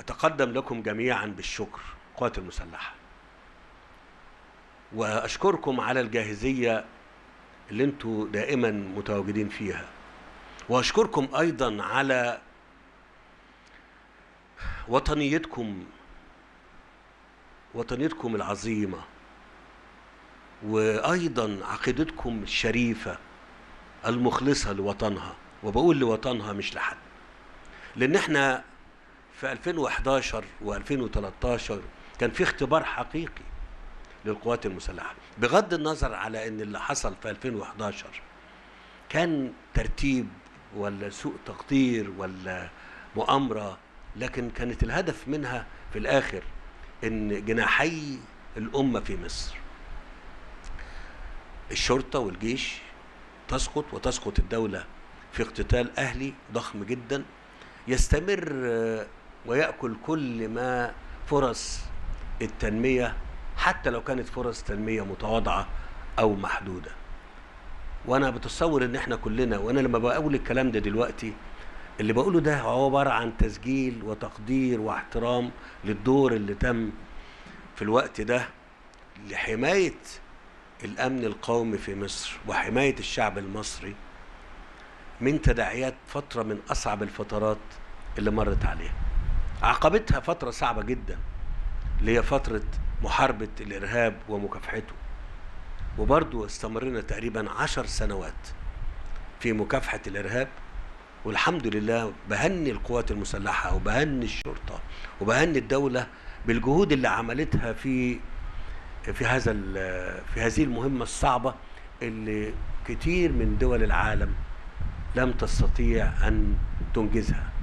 أتقدم لكم جميعا بالشكر القوات المسلحة وأشكركم على الجاهزية اللي انتوا دائما متواجدين فيها وأشكركم أيضا على وطنيتكم وطنيتكم العظيمة وأيضا عقيدتكم الشريفة المخلصة لوطنها وبقول لوطنها مش لحد لأن احنا في 2011 و2013 كان في اختبار حقيقي للقوات المسلحة بغض النظر على ان اللي حصل في 2011 كان ترتيب ولا سوء تقدير ولا مؤامرة لكن كانت الهدف منها في الآخر ان جناحي الأمة في مصر الشرطة والجيش تسقط وتسقط الدولة في اقتتال أهلي ضخم جدا يستمر آه، ويأكل كل ما فرص التنمية حتى لو كانت فرص تنمية متواضعة أو محدودة وأنا بتصور إن إحنا كلنا وأنا لما بقول الكلام ده دلوقتي اللي بقوله ده هو عبارة عن تسجيل وتقدير واحترام للدور اللي تم في الوقت ده لحماية الأمن القومي في مصر وحماية الشعب المصري من تداعيات فترة من أصعب الفترات اللي مرت عليها عقبتها فترة صعبة جدا اللي هي فترة محاربة الإرهاب ومكافحته وبرضو استمرنا تقريبا عشر سنوات في مكافحة الإرهاب والحمد لله بهني القوات المسلحة وبهني الشرطة وبهني الدولة بالجهود اللي عملتها في في هذا ال- في هذه المهمة الصعبة اللي كتير من دول العالم لم تستطيع أن تنجزها